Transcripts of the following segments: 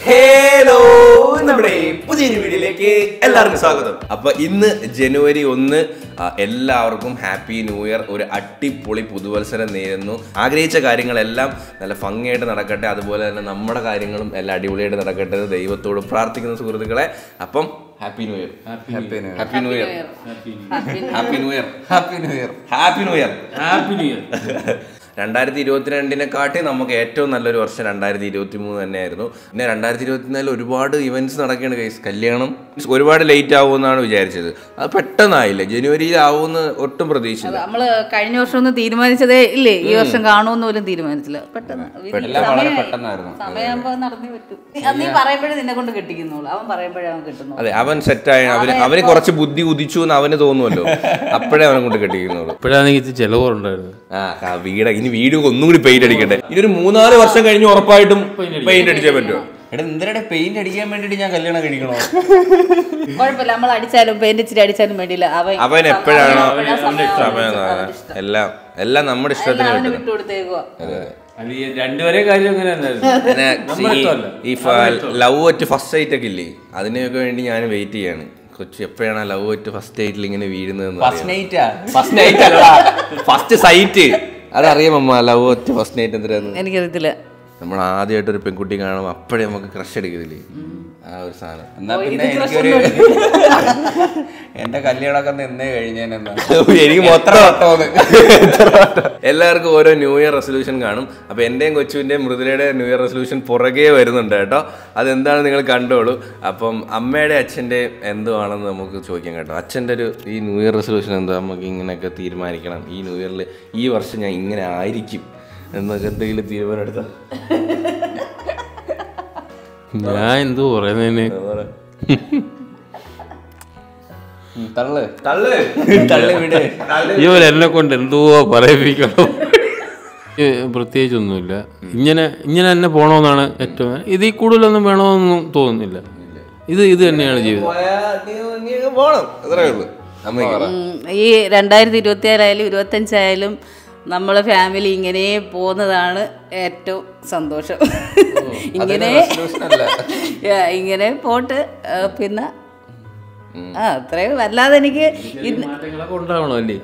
Hello നമ്മുടെ പുതിയൊരു വീഡിയോയിലേക്ക് എല്ലാവർക്കും സ്വാഗതം അപ്പൊ ഇന്ന് ജനുവരി ഒന്ന് ആ, എല്ലാവർക്കും ഹാപ്പി ന്യൂ ഇയർ ഒരു അടിപൊളി പുതുവത്സരം നേരുന്നു ആഗ്രഹിച്ച കാര്യങ്ങളെല്ലാം നല്ല ഭംഗിയായിട്ട് നടക്കട്ടെ അതുപോലെ തന്നെ നമ്മുടെ കാര്യങ്ങളും എല്ലാം അടിപൊളിയായിട്ട് നടക്കട്ടെ എന്ന് ദൈവത്തോട് പ്രാർത്ഥിക്കുന്ന സുഹൃത്തുക്കളെ അപ്പം happy new year happy new happy new year happy new year happy new year happy new year happy new year രണ്ടായിരത്തി ഇരുപത്തിരണ്ടിനെ കാട്ടി നമുക്ക് ഏറ്റവും നല്ലൊരു വർഷം രണ്ടായിരത്തി ഇരുപത്തി മൂന്ന് തന്നെയായിരുന്നു പിന്നെ രണ്ടായിരത്തി ഇരുപത്തിനാലിൽ ഒരുപാട് ഇവന്റ്സ് നടക്കുകയാണ് കൈസ് കല്യാണം ഒരുപാട് ലേറ്റ് ആവുമെന്നാണ് വിചാരിച്ചത് അത് പെട്ടെന്നായില്ലേ ജനുവരിയിൽ ആവുമെന്ന് ഒട്ടും പ്രതീക്ഷിച്ചില്ല നമ്മള് കഴിഞ്ഞ വർഷം ഒന്നും തീരുമാനിച്ചതേ ഇല്ലേ ഈ വർഷം കാണുമെന്ന് പോലും തീരുമാനിച്ചില്ല പെട്ടെന്ന് എല്ലാം വളരെ പെട്ടെന്നായിരുന്നു. സമയമാകുമ്പോ നടന്നേ പറ്റും അത് നീ പറയുമ്പോഴേ നിന്നെ കൊണ്ട് കെട്ടിക്കുന്നുള്ളൂ അവൻ പറയുമ്പോഴേ അവൻ കിട്ടുന്നു അതെ അവൻ സെറ്റായി അവന് അവന് കുറച്ച് ബുദ്ധി ഉദിച്ചു എന്ന് അവന് തോന്നുമല്ലോ അപ്പോഴേ അവനെ കൊണ്ട് കെട്ടിക്കുന്നുള്ളൂ ഇപ്പോഴാണെങ്കിൽ ഇച്ചിരി ചെലവുണ്ടായിരുന്നു ആ ക- വീട് ഇനി വീട് ഒന്നും കൂടി പെയിന്റ് അടിക്കട്ടെ ഇനി ഒരു മൂന്നാല് വർഷം കഴിഞ്ഞ് ഉറപ്പായിട്ടും പെയിന്റ് അടിച്ചേ പറ്റുമോ എടാ എന്തിനാ പെയിന്റ് അടിക്കാൻ വേണ്ടിട്ട് ഞാൻ കല്യാണം കഴിക്കണോ കുഴപ്പമില്ല നമ്മൾ അടിച്ചാലും പെയിന്റ് ഇച്ചിരി അടിച്ചാലും വേണ്ടിയില്ല അവൻ അവൻ എപ്പോഴാണോ എപ്പോഴാ സമയം സമയം എല്ലാം എല്ലാം നമ്മുടെ ഇഷ്ടത്തിന് അവന് കിട്ടുന്നത് വിട്ടുകൊടുത്തേക്കുക അല്ല ഈ രണ്ടുപേരെ കാര്യം അങ്ങനെ പിന്നെ നമ്മുടെ ഈ- ഇഷ്ടമല്ല. ഈ ലവ് ഒറ്റ് ഫസ്റ്റ് സൈറ്റ് ഒക്കെ ഇല്ലേ അതിനൊക്കെ വേണ്ടി ഞാൻ വെയിറ്റ് ചെയ്യാണ് കൊച്ചു എപ്പോഴാണ് ലവ് ഒറ്റ് ഫസ്റ്റ് നൈറ്റിൽ ഇങ്ങനെ വീഴുന്നതെന്ന് ഫസ്റ്റ് നൈറ്റാ ഫസ്റ്റ് നൈറ്റ് അല്ല ഫസ്റ്റ് സൈറ്റ് അതറിയാം അമ്മ ലവ് ഒറ്റ് ഫസ്റ്റ് നൈറ്റ് എന്തിനാന്ന് എനിക്കറിയത്തില്ല നമ്മൾ ആദ്യമായിട്ട് ഒരു പെൺകുട്ടി കാണുമ്പോൾ അപ്പോഴേ നമുക്ക് ക്രഷ് എടുക്കുന്നില്ലേ ആ ഒരു സാധനം എന്നാ പിന്നെ എനിക്കൊരു എന്റെ കല്യാണമൊക്കെ നിന്നേ കഴിഞ്ഞേനെന്നാ എനിക്ക് മൊത്തം എല്ലാവർക്കും ഓരോ ന്യൂ ഇയർ റെസൊല്യൂഷൻ കാണും അപ്പൊ എന്റെയും കൊച്ചുവിന്റെയും മൃദുലയുടെ ന്യൂ ഇയർ റെസൊല്യൂഷൻ പുറകെ വരുന്നുണ്ട് കേട്ടോ അതെന്താണ് നിങ്ങൾ കണ്ടോളൂ അപ്പം അമ്മയുടെ അച്ഛൻ്റെ എന്തോ ആണെന്ന് നമുക്ക് ചോദിക്കാം കേട്ടോ അച്ഛൻ്റെ ഒരു ഈ ന്യൂ ഇയർ റെസൊല്യൂഷൻ എന്താ നമുക്ക് ഇങ്ങനെയൊക്കെ തീരുമാനിക്കണം ഈ ന്യൂ ഇയറിൽ ഈ വർഷം ഞാൻ ഇങ്ങനെ ആയിരിക്കും എന്നൊക്കെ എന്തെങ്കിലും തീരുമാനം എടുത്താൽ ഞാൻ എന്തോ പറയുന്നതിന് തള്ളു തള്ളു തള്ളു വിട് ഇവർ എന്നെ കൊണ്ട് എന്തോ പറയിപ്പിക്കണം ഏ, പ്രത്യേകിച്ചൊന്നുമില്ല ഇങ്ങനെ ഇങ്ങനെ തന്നെ പോണമെന്നാണ് ഏറ്റവും ഇതിൽ കൂടുതലൊന്നും വേണമെന്നൊന്നും തോന്നുന്നില്ല ഇത് ഇത് തന്നെയാണ് ജീവിതം പോണം അത്രേ ഉള്ളൂ അമ്മയ്ക്ക് ഉം, ഈ രണ്ടായിരത്തി ഇരുപത്തി ആറായാലും ഇരുപത്തഞ്ചായാലും നമ്മളെ ഫാമിലി ഇങ്ങനെ പോകുന്നതാണ് ഏറ്റവും സന്തോഷം ഇങ്ങനെ Yeah, ഇങ്ങനെ പോട്ട് ആ, പിന്നെ ആ അത്രയും അല്ലാതെ എനിക്ക് ഇന്ന് മാറ്റങ്ങളൊക്കെ ഉണ്ടാവണം അല്ലേ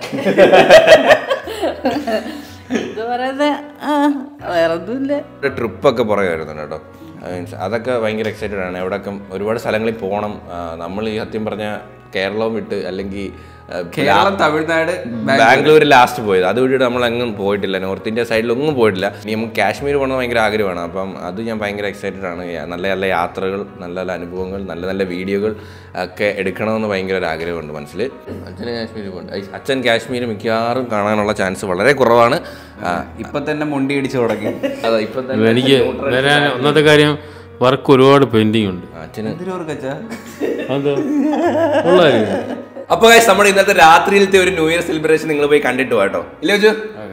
ഇത് പറയുന്നത് ആ വേറൊന്നുമില്ല ഒരു ട്രിപ്പൊക്കെ പുറകെ വരുന്നുണ്ട് കേട്ടോ മീൻസ് അതൊക്കെ ഭയങ്കര എക്സൈറ്റഡ് ആണ് എവിടെയൊക്കെ ഒരുപാട് സ്ഥലങ്ങളിൽ പോകണം നമ്മൾ ഈ സത്യം പറഞ്ഞ കേരളവും വിട്ട് അല്ലെങ്കിൽ കേരളം തമിഴ്നാട് ബാംഗ്ലൂർ ലാസ്റ്റ് പോയത് അത് വിട്ടിട്ട് നമ്മൾ എങ്ങും പോയിട്ടില്ല നോർത്ത് ഇന്ത്യ സൈഡിലൊന്നും പോയിട്ടില്ല ഇനി നമുക്ക് കാശ്മീർ പോകണം ഭയങ്കര ആഗ്രഹമാണ് അപ്പം അത് ഞാൻ ഭയങ്കര എക്സൈറ്റഡ് ആണ് യാ- നല്ല നല്ല യാത്രകൾ നല്ല നല്ല അനുഭവങ്ങൾ നല്ല നല്ല വീഡിയോകൾ ഒക്കെ എടുക്കണമെന്ന് ഭയങ്കര ഒരു ആഗ്രഹമുണ്ട് മനസ്സിൽ അച്ഛന് കാശ്മീർ പോകണ്ട ഐ- അച്ഛൻ കാശ്മീർ മിക്കവാറും കാണാനുള്ള ചാൻസ് വളരെ കുറവാണ് ആ, ഇപ്പൊ തന്നെ മുണ്ടി ഇടിച്ചു തുടങ്ങി അതാ ഇപ്പം തന്നെ എനിക്ക് വരാൻ ഒന്നത്തെ കാര്യം വർക്ക് ഒരുപാട് പെൻഡിങ് ഉണ്ട് അച്ഛന് എന്തിനോർക്കച്ചാ അത് ഉള്ളായിരുന്നു അപ്പൊ guys, നമ്മുടെ ഇന്നത്തെ രാത്രിയിലത്തെ ഒരു ന്യൂ ഇയർ സെലിബ്രേഷൻ നിങ്ങൾ പോയി കണ്ടിട്ട് വാ കേട്ടോ ഇല്ലേ വെച്ചു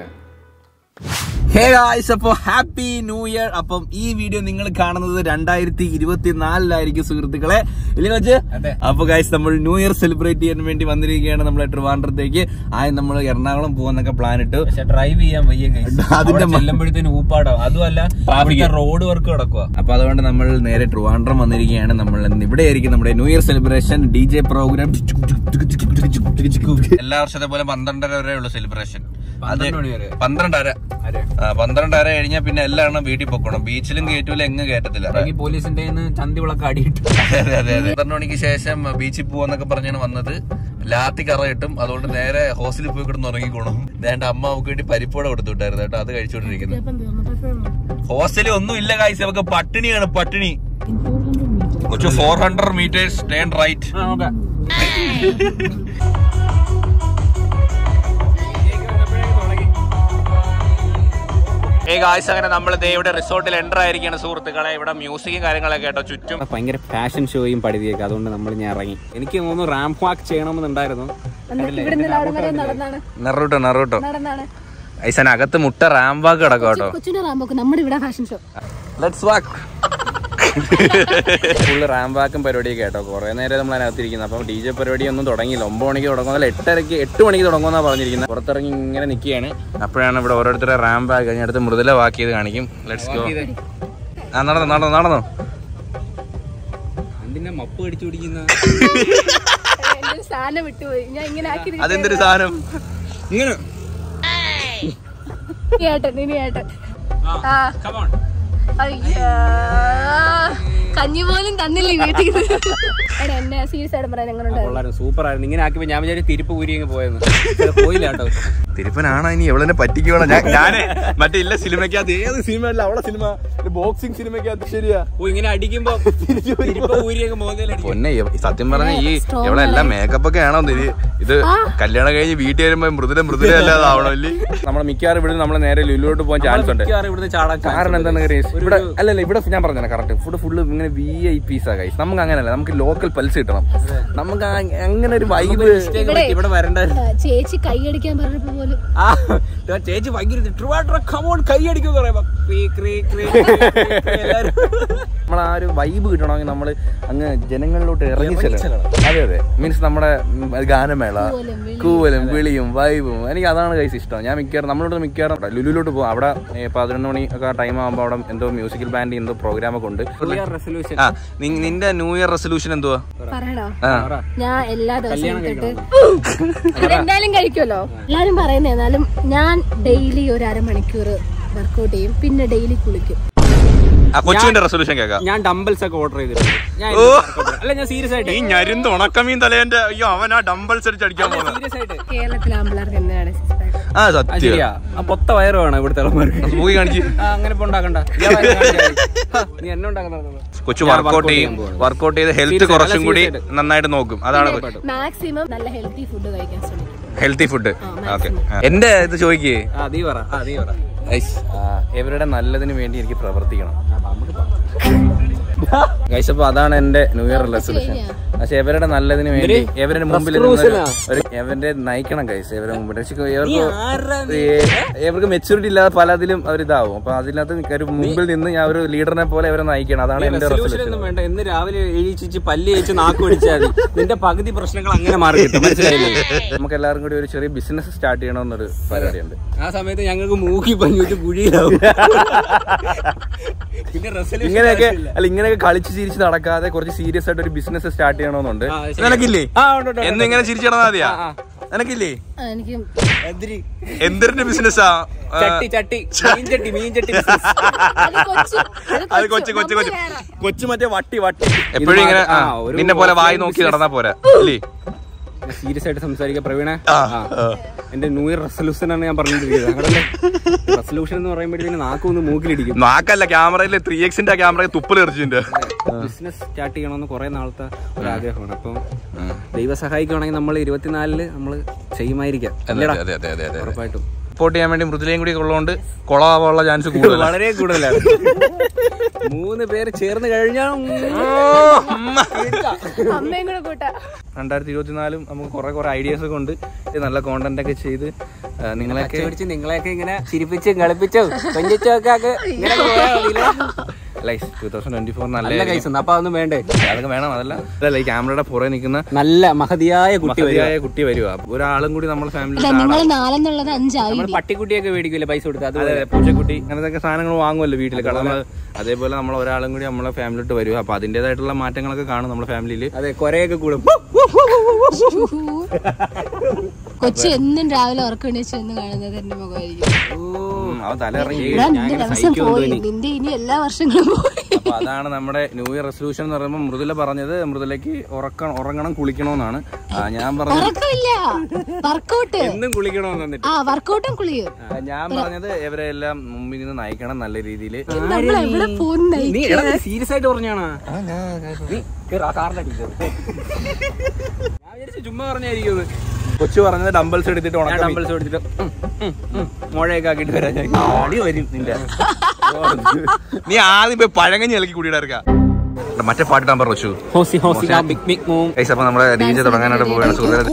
ഹേ ഗായ്സ് അപ്പോൾ ഹാപ്പി ന്യൂ ഇയർ അപ്പം ഈ വീഡിയോ നിങ്ങൾ കാണുന്നത് രണ്ടായിരത്തി ഇരുപത്തിനാലിലായിരിക്കും സുഹൃത്തുക്കളെ ഇല്ലേ വെച്ച് അതെ. അപ്പൊ ഗായ്സ് നമ്മൾ ന്യൂ ഇയർ സെലിബ്രേറ്റ് ചെയ്യാൻ വേണ്ടി വന്നിരിക്കുകയാണ് നമ്മളെ ട്രിവാൻഡ്രത്തേക്ക് ആദ്യം നമ്മൾ എറണാകുളം പോകാന്നൊക്കെ പ്ലാൻ ഇട്ടു പക്ഷെ ഡ്രൈവ് ചെയ്യാൻ വയ്യ അതിന്റെ മ- ചെല്ലുമ്പോഴത്തേന് ഊപ്പാടാവും അതുമല്ല അവിടുത്തെ റോഡ് വർക്ക് കിടക്കുക അപ്പൊ അതുകൊണ്ട് നമ്മൾ നേരെ ട്രിവാൻഡ്രം വന്നിരിക്കുകയാണ് നമ്മൾ ഇന്ന് ഇവിടെ ആയിരിക്കും നമ്മുടെ new year celebration D J program എല്ലാ വർഷത്തെ പോലെ പന്ത്രണ്ടര വരെ ഉള്ള സെലിബ്രേഷൻ അത് പന്ത്രണ്ട് മണി വരെ. പന്ത്രണ്ടര ആ പന്ത്രണ്ടര കഴിഞ്ഞാൽ പിന്നെ എല്ലാം വീട്ടിൽ പൊക്കണം ബീച്ചിലും കയറ്റൂല എങ്ങും കയറ്റത്തില്ല ഈ പോലീസിന്റെ ചന്തി വിളക്ക് അടിയിട്ടു അതെ അതെ അതെ പന്ത്രണ്ട് മണിക്ക് ശേഷം ബീച്ചിൽ പോവാന്നൊക്കെ പറഞ്ഞാണ് വന്നത് ലാത്തി കറ കിട്ടും അതുകൊണ്ട് നേരെ ഹോസ്റ്റലിൽ പോയി കിടന്ന് ഉറങ്ങിക്കോണം വേണ്ട അമ്മ അവൾക്ക് വേണ്ടി പരിപ്പോടെ കൊടുത്തു വിട്ടായിരുന്നു കേട്ടോ അത് കഴിച്ചുകൊണ്ടിരിക്കുന്നത് ഹോസ്റ്റലിൽ ഒന്നും ഇല്ല കായ്സ് അവർക്ക് പട്ടിണിയാണ് പട്ടിണി കുറച്ച് four hundred meters turn right ഏ ഗായ്സ് അങ്ങനെ നമ്മൾ ഇവിടെ റിസോർട്ടിൽ എൻ്റർ ആയിരിക്കുകയാണ് സുഹൃത്തുക്കളെ ഇവിടെ മ്യൂസിക്കും കാര്യങ്ങളൊക്കെ കേട്ടോ ചുറ്റും ഭയങ്കര ഫാഷൻ ഷോയും പടുതിയൊക്കെ അതുകൊണ്ട് നമ്മൾ ഞാൻ ഇറങ്ങി എനിക്ക് തോന്നുന്നു റാംപ് വാക്ക് ചെയ്യണമെന്നുണ്ടായിരുന്നു നറൂട്ടോ നറൂട്ടോ ഐസനകത്ത് മുട്ട റാംബാക്ക് കിടക്കും കേട്ടോ കൊച്ചിന്റെ റാമ്പോക്ക് നമ്മുടെ ഇവിടെ fashion show let's walk full റാംപാക്കും പരിപാടിയൊക്കെ കേട്ടോ കുറേ നേരം നമ്മൾ അതിനകത്തിരിക്കുന്നത് അപ്പം ഡി ജെ പരിപാടി ഒന്നും തുടങ്ങിയില്ല ഒമ്പത് മണിക്ക് തുടങ്ങുന്നില്ല എട്ടരയ്ക്ക് എട്ട് മണിക്ക് തുടങ്ങുമെന്നാണ് പറഞ്ഞിരിക്കുന്നത് പുറത്തിറങ്ങി ഇങ്ങനെ നിൽക്കുകയാണ് അപ്പോഴാണ് ഇവിടെ ഓരോരുത്തരെ റാംബാക്ക് കഴിഞ്ഞ അടുത്ത് മൃദുല വാക്ക് ചെയ്ത് കാണിക്കും ലെറ്റ്സ് ഗോ ആ നടന്നു നടന്നു നടന്നു എന്തിനാ മപ്പ് കടിച്ചു പിടിക്കുന്ന എന്റെ ഒരു സാധനം വിട്ടുപോയി ഞാൻ ഇങ്ങനെ ആക്കി അതെന്തൊരു സാധനം ഇങ്ങനെ ഇനി ഏട്ടൻ ഇനി ഏട്ടൻ ആ അയ്യോ കഞ്ഞി പോലും തന്നില്ല ഈ വീട്ടിൽ നിന്ന്. എടാ എന്നെ സീരിയസ് ആയിട്ട് പറയാൻ എങ്ങനെ ഉണ്ടായിരുന്നു കൊള്ളായിരുന്നു സൂപ്പർ ആയിരുന്നു ഇങ്ങനെ ആക്കിയപ്പോ ഞാൻ വിചാരിച്ചു തിരുപ്പ് ഊരി അങ്ങ് പോയെന്ന് പക്ഷേ പോയില്ല കേട്ടോ തിരുപ്പനാണോ ഇനി എവളെന്നെ പറ്റിക്കോളാം ഞാൻ ഞാന് മറ്റേ ഇല്ല സിനിമയ്ക്കകത്ത് ഏത് സിനിമ അല്ല അവളെ സിനിമ ബോക്സിംഗ് സിനിമയ്ക്കകത്ത് ശരിയാ ഓ ഇങ്ങനെ അടിക്കുമ്പോ തിരുപ്പ് ഊരി അങ്ങ് മോന്തയിലടിക്കും പൊന്നെ ഇവ- സത്യം പറഞ്ഞ ഈ ഇവിടെ എല്ലാം മേക്കപ്പ് ഒക്കെ ആണോ ഇത് ഇത് കല്യാണം കഴിഞ്ഞ് വീട്ടിൽ വരുമ്പോ മൃദുല മൃദുല അല്ലാതെ ആവണല്ലേ നമ്മൾ മിക്കവാറും ഇവിടെ നമ്മൾ നേരെ ലുലുലോട്ട് പോകാൻ ചാൻസ് ഉണ്ട് മിക്കവാറും ഇവിടുന്ന് ചാടാൻ chance കാരണം ഉണ്ട്. എന്താണ് ഗൈസ് ഇവിടെ അല്ലല്ല ഇവിടെ ഞാൻ പറഞ്ഞത് കറക്റ്റ് ഫുഡ് ഫുള്ള് ഇങ്ങനെ വി ഐ പീസാ ഗൈസ് നമുക്ക് അങ്ങനെയല്ല നമുക്ക് ലോക്കൽ പൾസ് കിട്ടണം നമുക്ക് ആ- അങ്ങനെ ഒരു വൈബ് Mistake പറ്റി, ഇവിടെ വരണ്ടായിരുന്നു ആ, ചേച്ചി കൈയടിക്കാൻ പറഞ്ഞപ്പോ പോലും ആ ദാ ചേച്ചി ഭയങ്കര ട്രിവാൻഡ്രം കമോൺ കൈ അടിക്കും പറയുമ്പോ ക്രീ, ക്രീ, ക്രീ, ക്രീ, ക്രീ, എല്ലാരും. നമ്മൾ ആ ഒരു വൈബ് കിട്ടണമെങ്കിൽ നമ്മൾ അങ്ങ് ജനങ്ങളിലോട്ട് ഇറങ്ങി ചെല്ലണം അതെ അതെ മീൻസ് നമ്മുടെ ഉം, ഗാനമേള കൂവലും വിളിയും വൈബും എനിക്ക് അതാണ് കൈസ് ഇഷ്ടം ഞാൻ മിക്കവാറും നമ്മളിവിടെ മിക്കവാറും ലുലുലോട്ട് പോകും അവിടെ ഏ, പതിനൊന്ന് മണി ഒക്കെ ടൈം ആകുമ്പോൾ അവിടെ എന്തോ മ്യൂസിക്കൽ ബാൻഡ് എന്തോ പ്രോഗ്രാം ഒക്കെ ഉണ്ട് New Year resolution. ആ നി- നിന്റെ ന്യൂ ഇയർ റെസൊല്യൂഷൻ എന്തുവാ പറയണോ ആ ഞാൻ എല്ലാ ദിവസവും തൊട്ട് അതെന്തായാലും കഴിക്കുമല്ലോ എല്ലാരും പറയുന്നേ എന്നാലും ഞാൻ ഡെയിലി ഒരു അരമണിക്കൂർ വർക്കൗട്ട് ചെയ്യും പിന്നെ ഡെയിലി കുളിക്കും ആ കൊച്ചുവിന്റെ റെസൊല്യൂഷൻ കേൾക്കാം ഞാൻ ഡംബിൾസ് ഒക്കെ ഓർഡർ ചെയ്തിട്ടുണ്ട് ഞാൻ ഓ. അല്ല ഞാൻ സീരിയസ് ആയിട്ട് ഈ ഞരുന്ന് ഉണക്കമീൻ തലേന്റെ അയ്യോ അവൻ ആ ഡംബിൾസ് അടിച്ച് അടിക്കാൻ പോകുന്നത് സീരിയസ് ആയിട്ട് കേരളത്തിലെ ആമ്പിളർക്ക് എന്താണ് സിക്സ് പാക്ക് ആ ആ, സത്യം ശരിയാ ആ പൊത്ത വയറ് വേണം ഇവിടുത്തെ ഇളമാർക്ക് മൂവി കാണിച്ച് ആ, അങ്ങനെ ഇപ്പൊ ഉണ്ടാക്കണ്ട ഇയാൾ വയറ് കാണിച്ചാ മതി. ഹാ, നീ എന്നെ ഉണ്ടാക്കുന്ന കൊച്ചു ഞാൻ വർക്കൗട്ട് workout ചെയ്യും ചെയ്യാൻ പോവാണ്. വർക്കൗട്ട് ചെയ്ത് ഹെൽത്ത് Serious കുറച്ചും അല്ല, കൂടി serious ആയിട്ട്. നന്നായിട്ട് നോക്കും അതാണ് കൊച്ചു മാക്സിമം നല്ല ഹെൽത്തി ഫുഡ് കഴിക്കാൻ ശ്രമിക്കും ഹെൽത്തി ഫുഡ് ആ, ഓക്കെ എന്റെ ഇത് ചോദിക്കേ ആ നീ പറ ആ നീ പറ ഇവരുടെ നല്ലതിന് വേണ്ടി എനിക്ക് പ്രവർത്തിക്കണം ഗൈസ് അപ്പൊ അതാണ് എന്റെ ന്യൂ ഇയർ റെസൊല്യൂഷൻ പക്ഷെ ഇവരുടെ നല്ലതിന് വേണ്ടി ഇവരുടെ മുമ്പിൽ നിന്ന് ഒരു ഇവന്റെ നയിക്കണം ഗൈസ് ഇവരുടെ മുമ്പിൽ പക്ഷെ ഇവർക്ക് ഏ- ഇവർക്ക് മെച്ചൂരിറ്റി ഇല്ലാതെ പലതിലും അവർ ഇതാവും അപ്പൊ അതിനകത്ത് ഒരു മുമ്പിൽ നിന്ന് ഞാൻ ഒരു ലീഡറിനെ പോലെ ഇവരെ നയിക്കണം അതാണ് എന്റെ റെസൊല്യൂഷൻ റെസൊല്യൂഷൻ ഒന്നും വേണ്ട എന്ന് രാവിലെ എഴുതിച്ച് പല്ല് കഴിച്ച് നാക്ക് പിടിച്ചാൽ മതി നിന്റെ പകുതി പ്രശ്നങ്ങൾ അങ്ങനെ മാറി കിട്ടും മനസ്സിലായില്ലേ നമുക്ക് എല്ലാവർക്കും കൂടി ഒരു ചെറിയ ബിസിനസ് സ്റ്റാർട്ട് ചെയ്യണമെന്നൊരു പരിപാടിയുണ്ട് ആ സമയത്ത് ഞങ്ങൾക്ക് മൂക്കി പഞ്ഞിട്ട് കുഴിയിലാവും പിന്നെ റെസൊല്യൂഷൻ ഇങ്ങനെയൊക്കെ അല്ല ഇങ്ങനെയൊക്കെ കളിച്ച് ചിരിച്ച് നടക്കാതെ കുറച്ച് സീരിയസ് ആയിട്ട് ഒരു ബിസിനസ് സ്റ്റാർട്ട് ചെയ്യണമെന്നുണ്ട് ആ, ശരി. നിനക്കില്ലേ ആ ഉണ്ട് ഉണ്ട്, ഉണ്ട്. എന്നും ഇങ്ങനെ ചിരിച്ചടന്നാ മതിയാ നിനക്കില്ലേ എനിക്ക് എന്തിരി? എന്തിന്റെ ബിസിനസ്സാ ചട്ടി ചട്ടി മീൻ ചട്ടി മീൻ ചട്ടി business. അത് കൊച്ചു അത് കൊച്ചു കൊച്ചു കൊച്ചു നമ്മൾ വേറെ. കൊച്ചു മറ്റേ വട്ടി വട്ടി എപ്പോഴും ഇങ്ങനെ ആ, ആ, ഒരു നിന്നെ പോലെ വായി offline നോക്കി business. നടന്നാ പോരാ അല്ലേ സീരിയസ് ആയിട്ട് സംസാരിക്കാം പ്രവീണ ആ, എന്റെ ന്യൂ ഇയർ റെസൊല്യൂഷൻ ആണ് ഞാൻ പറഞ്ഞിരിക്കുന്നത് റെസൊല്യൂഷൻ എന്ന് പറയുമ്പോഴത്തേന് നാക്കൊന്ന് മൂക്കിലിടിക്കും നാക്കല്ല ക്യാമറയില് ത്രീ എക്സിന്റെ ക്യാമറ തുപ്പൽ എറിച്ചിട്ടുണ്ട് ബിസിനസ് സ്റ്റാർട്ട് ചെയ്യണമെന്ന് കുറെ നാളത്തെ ഒരു ആഗ്രഹമാണ് അപ്പം ദൈവം സഹായിക്കുകയാണെങ്കിൽ നമ്മൾ ഇരുപത്തിനാലില് നമ്മൾ ചെയ്യുമായിരിക്കാം അല്ലേടാ? അതെ അതെ അതെ അതെ ഉറപ്പായിട്ടും സപ്പോർട്ട് ചെയ്യാൻ വേണ്ടി മൃദുലയും കൂടി ഉള്ളതുകൊണ്ട് കൊളാവാനുള്ള ചാൻസ് കൂടുതലാണ് വളരെ കൂടുതലാണ് മൂന്ന് പേര് ചേർന്ന് കഴിഞ്ഞാൽ അമ്മയും കൂടെ കൂട്ടാ രണ്ടായിരത്തി ഇരുപത്തിനാലും നമുക്ക് കുറെ കുറെ ഐഡിയാസ് ഒക്കെ ഉണ്ട് ഇത് നല്ല കോണ്ടന്റ് ഒക്കെ ചെയ്ത് ആ, നിങ്ങളെയൊക്കെ പിടിച്ച് നിങ്ങളെയൊക്കെ ഇങ്ങനെ ചിരിപ്പിച്ചും കളിപ്പിച്ചും കൊഞ്ചിച്ചും ഒക്കെ ആക്കി ഇങ്ങനെ പോയാൽ മതിയില്ലേ? Life two thousand twenty four നല്ല നല്ല കൈസ് ഉണ്ട് അപ്പൊ അതൊന്നും വേണ്ടേ അതൊക്കെ വേണം അതല്ല അല്ല ഈ ക്യാമറയുടെ പുറകെ നിൽക്കുന്ന നല്ല മഹതിയായ കുട്ടി വരിക മതിയായ കുട്ടി വരുക ഒരാളും കൂടി നമ്മുടെ ഫാമിലി അല്ല നിങ്ങൾ നാലെന്നുള്ളത് അഞ്ചായി നമ്മൾ പട്ടിക്കുട്ടിയൊക്കെ മേടിക്കൂലേ പൈസ കൊടുത്ത് അത് അതെ അതെ പൂച്ചക്കുട്ടി അങ്ങനത്തെ സാധനങ്ങൾ വാങ്ങുമല്ലോ വീട്ടിൽ നമ്മൾ അതേപോലെ നമ്മൾ ഒരാളും കൂടി നമ്മളെ ഫാമിലിയിട്ട് വരിക അപ്പൊ അതിന്റേതായിട്ടുള്ള മാറ്റങ്ങളൊക്കെ കാണും നമ്മുടെ ഫാമിലിയിൽ അതെ കൊറേയൊക്കെ കൂടും കൊച്ചു എന്നും രാവിലെ ഉറക്കം എണീച്ച് എന്ന് കാണുന്നത് എന്റെ മുഖമായിരിക്കും അവൻ തല ഇറങ്ങി എടാ, നിന്റെ ദിവസം പോയി നിന്റെ ഇനി എല്ലാ വർഷങ്ങളും പോയി അപ്പൊ അതാണ് നമ്മുടെ ന്യൂ ഇയർ റെസൊല്യൂഷൻ എന്ന് പറയുമ്പോൾ മൃദുല പറഞ്ഞത് മൃദുലയ്ക്ക് ഉറക്കണം ഉറങ്ങണം കുളിക്കണമെന്നാണ് ആ, ഞാൻ പറഞ്ഞത് ഉറക്കമില്ല വർക്കൗട്ട് എന്നും കുളിക്കണമെന്ന് വന്നിട്ട് ആ വർക്കൗട്ടും കുളിയും ആ, ഞാൻ പറഞ്ഞത് ഇവരെ എല്ലാം മുമ്പിൽ നിന്ന് നയിക്കണം നല്ല രീതിയിൽ നമ്മൾ എവിടെ പോകുന്ന നീ സീരിയസ് ആയിട്ട് പറഞ്ഞാണോ നീ കേറ്, ആ കാറിന്റെ അടിയിൽ കേറ്. ഞാൻ വിചാരിച്ചു ചുമ്മാ പറഞ്ഞായിരിക്കും കൊച്ചു പറഞ്ഞത് ഡംബൽസ് എടുത്തിട്ട് ഞാൻ ഉണക്കം ഡംബിൾസ് എടുത്തിട്ട് ഉം, ഉം, ഉം, മുഴയൊക്കെ ആക്കിയിട്ട് വരാൻ ഞാൻ അടി വരും നിന്റെ നീ ആദ്യം പോയി പഴങ്ങഞ്ഞി ഇളക്കി കൂടിയിടാ മറ്റേ പാട്ട് നമ്പർ വെച്ചു ഹോസി ഹോസി ബിഗ് ബിഗ് മൂം ഗൈസ് അപ്പൊ നമ്മളെ ഡി ജെ തുടങ്ങാനായിട്ട് പോവുകയാണ് സുഹൃത്തുക്കളെ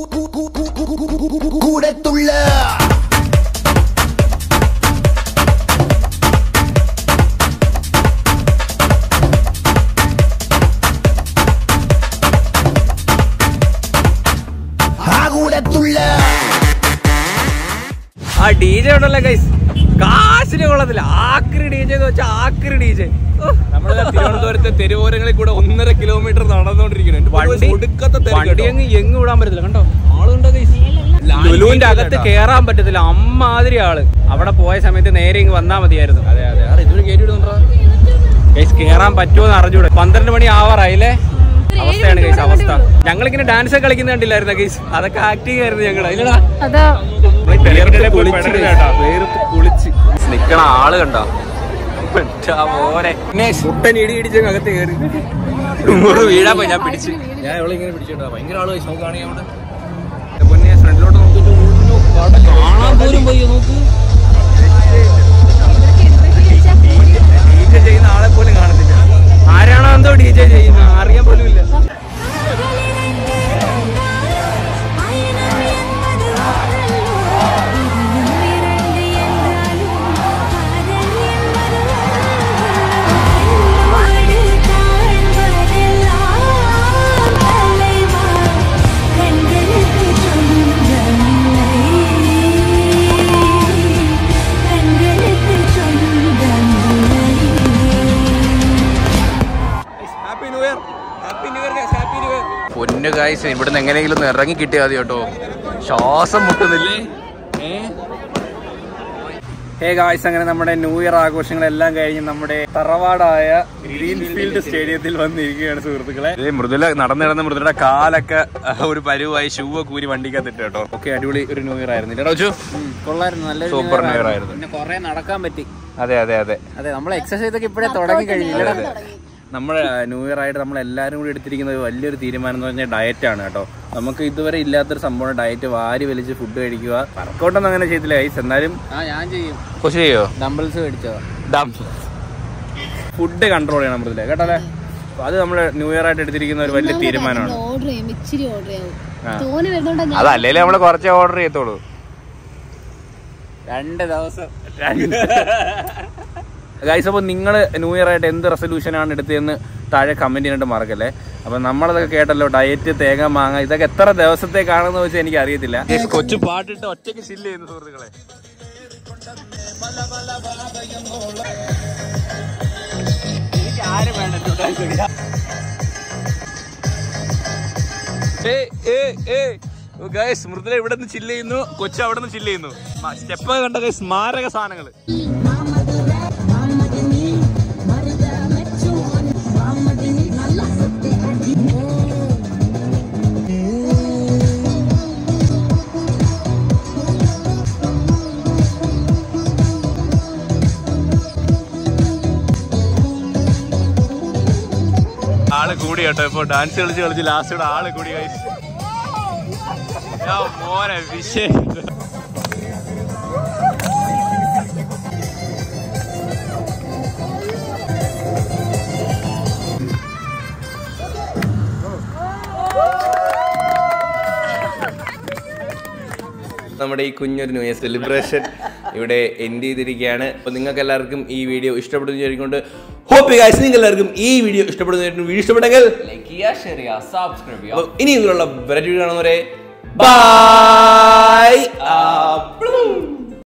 ആ ഡി ജെ ഉണ്ടല്ലോ ഗൈസ് കാശിന് കൊള്ളത്തില്ല ആക്രി ഡി ജെ എന്ന് വെച്ചാൽ ആക്രി ഡി ജെ നമ്മള് തിരുവനന്തപുരം തിരുവനന്തപുരത്തെ തെരുവോരങ്ങളിൽ കൂടെ ഒന്നര കിലോമീറ്റർ നടന്നുകൊണ്ടിരിക്കുന്നു വണ്ടി ഒടുക്കത്തെ വണ്ടി അങ്ങ് എങ്ങ് വിടാൻ പറ്റത്തില്ല കണ്ടോ ആളുണ്ടോ ലുലുവിന്റെ അകത്ത് കേറാൻ പറ്റത്തില്ല അമ്മാതിരി ആള് അവിടെ പോയ സമയത്ത് നേരെ ഇങ്ങ് വന്നാ മതിയായിരുന്നു അതെ അതെ ഇതൊരു കേട്ടിടുന്നുണ്ടോ ഗൈസ് കേറാൻ പറ്റുമോ അറിഞ്ഞൂടെ പന്ത്രണ്ട് മണി ആവാറായില്ലേ അവസ്ഥയാണ് ഗൈസ് അവസ്ഥ ഞങ്ങളിങ്ങനെ ഡാൻസ് ഒക്കെ കളിക്കുന്ന കണ്ടില്ലായിരുന്ന ഗൈസ് അതൊക്കെ ആക്ടിങ് ആയിരുന്നു ഞങ്ങള് ഇല്ലടാ അതാ കുളിച്ച് നിക്കണ ആള് കണ്ടോ പോരെ മുട്ടൻ ഇടി ഇടിച്ച് അകത്ത് കയറി നൂറ് വീഴാൻ പോയി ഞാൻ പിടിച്ച് ഞാൻ എവിടെ ഇങ്ങനെ പിടിച്ചിട്ടാ ഭയങ്കര ആള് നോക്കുകയാണെങ്കിൽ അവിടെ പൊന്നെ ഫ്രണ്ടിലോട്ട് നോക്കിട്ട് കാണാൻ പോലും പോയി നോക്ക് ഡി ജെ ചെയ്യുന്ന ആളെ പോലും കാണത്തില്ല ആരാണോ എന്തോ ഡി ജെ ചെയ്യുന്നത് അറിയാൻ പോലും ഇല്ല happy new year happy new year happy new year പൊന്നു കായ്സ് ഇവിടുന്ന് എങ്ങനെയെങ്കിലും ഒന്ന് ഇറങ്ങി കിട്ടിയാൽ മതി കേട്ടോ ശ്വാസം മുട്ടുന്നില്ലേ ഹേ ഗായ്സ് അങ്ങനെ നമ്മുടെ ന്യൂ ഇയർ ആഘോഷങ്ങളെല്ലാം കഴിഞ്ഞ് നമ്മുടെ തറവാടായ ഗ്രീൻഫീൽഡ് സ്റ്റേഡിയത്തിൽ വന്നിരിക്കുകയാണ് സുഹൃത്തുക്കളെ ഇതേ മൃദുല നടന്നു നടന്ന് മൃദുലയുടെ കാലൊക്കെ അഹ്, ഒരു പരുവായി ഷൂ ഒക്കെ ഊരി വണ്ടിക്കകത്തിട്ട് കേട്ടോ ഓക്കെ അടിപൊളി ഒരു ന്യൂ ഇയർ ആയിരുന്നു ഇല്ലടാ ചു കൊള്ളായിരുന്നു നല്ല സൂപ്പർ ന്യൂ ഇയർ ആയിരുന്നു പിന്നെ കുറെ നടക്കാൻ പറ്റി അതെ അതെ അതെ അതെ നമ്മൾ എക്സസൈസ് ഒക്കെ ഇപ്പോഴേ തുടങ്ങി കഴിഞ്ഞില്ല നമ്മുടെ ന്യൂ ഇയർ ആയിട്ട് നമ്മൾ എല്ലാവരും കൂടി എടുത്തിരിക്കുന്ന ഒരു വലിയൊരു തീരുമാനം എന്ന് പറഞ്ഞാൽ ഡയറ്റ് ആണ് കേട്ടോ നമുക്ക് ഇതുവരെ ഇല്ലാത്തൊരു സംഭവം ഡയറ്റ് വാരി വലിച്ച് ഫുഡ് കഴിക്കുക വർക്കൗട്ടൊന്നും അങ്ങനെ ചെയ്തില്ല ഐസ് എന്നാലും ആ ഞാൻ ചെയ്യും കൊച്ചു ചെയ്യോ ഡംബിൾസ് മേടിച്ചതാ ഫുഡ് കൺട്രോൾ ചെയ്യണം മൃദുല കേട്ടോ അല്ലേ അപ്പൊ അത് നമ്മൾ ന്യൂ ഇയർ ആയിട്ട് എടുത്തിരിക്കുന്ന ഒരു വലിയ തീരുമാനമാണ് ഓർഡർ ചെയ്യും ഇച്ചിരി ഓർഡർ ചെയ്യും തോന്നി വരുന്നോണ്ടാ ഞാൻ അതല്ലേ നമ്മള് കുറച്ചേ ഓർഡർ ചെയ്യത്തുള്ളൂ രണ്ട് ദിവസം ഗൈസ് അപ്പോൾ നിങ്ങൾ ന്യൂ ഇയർ ആയിട്ട് എന്ത് റെസൊല്യൂഷനാണ് എടുത്തതെന്ന് താഴെ കമൻറ്റ് ചെയ്യാനായിട്ട് മറക്കല്ലേ അപ്പം നമ്മളതൊക്കെ കേട്ടല്ലോ ഡയറ്റ് തേങ്ങ മാങ്ങ ഇതൊക്കെ എത്ര ദിവസത്തേക്കാണെന്ന് വെച്ചാൽ എനിക്ക് അറിയത്തില്ല കൊച്ചു പാട്ടിട്ട് ഒറ്റയ്ക്ക് ചില്ല് ചെയ്യുന്നു സുഹൃത്തുക്കളെ മൃദുല ഇവിടെ നിന്ന് ചില്ല് ചെയ്യുന്നു കൊച്ചു അവിടെ നിന്ന് ചില്ല് ചെയ്യുന്നു സ്റ്റെപ്പ് കണ്ട ഗൈസ് സ്മാരക സാധനങ്ങൾ ആള് കൂടി കേട്ടോ ഇപ്പൊ ഡാൻസ് കളിച്ച് കളിച്ച് ലാസ്റ്റ് ആള് കൂടി ഗൈസ് മോനെ വിഷയം നമ്മുടെ ഈ കുഞ്ഞൊരു ന്യൂ ഇയർ സെലിബ്രേഷൻ ഇവിടെ എൻഡ് ചെയ്തിരിക്കുകയാണ് അപ്പോൾ നിങ്ങൾക്ക് എല്ലാവർക്കും ഈ വീഡിയോ ഇഷ്ടപ്പെടുന്നു വിചാരിക്കൊണ്ട് ഹോപ്പ് ഗൈസ് നിങ്ങൾക്ക് എല്ലാവർക്കും ഈ വീഡിയോ ഇഷ്ടപ്പെടുന്നു വീഡിയോ ഇഷ്ടപ്പെട്ടെങ്കിൽ ലൈക്ക് ചെയ്യുക ഷെയർ ചെയ്യുക സബ്സ്ക്രൈബ് ചെയ്യുക അപ്പോൾ ഇനി ഇതിലുള്ള വെറൈറ്റി കാണുന്നവരെ ബൈ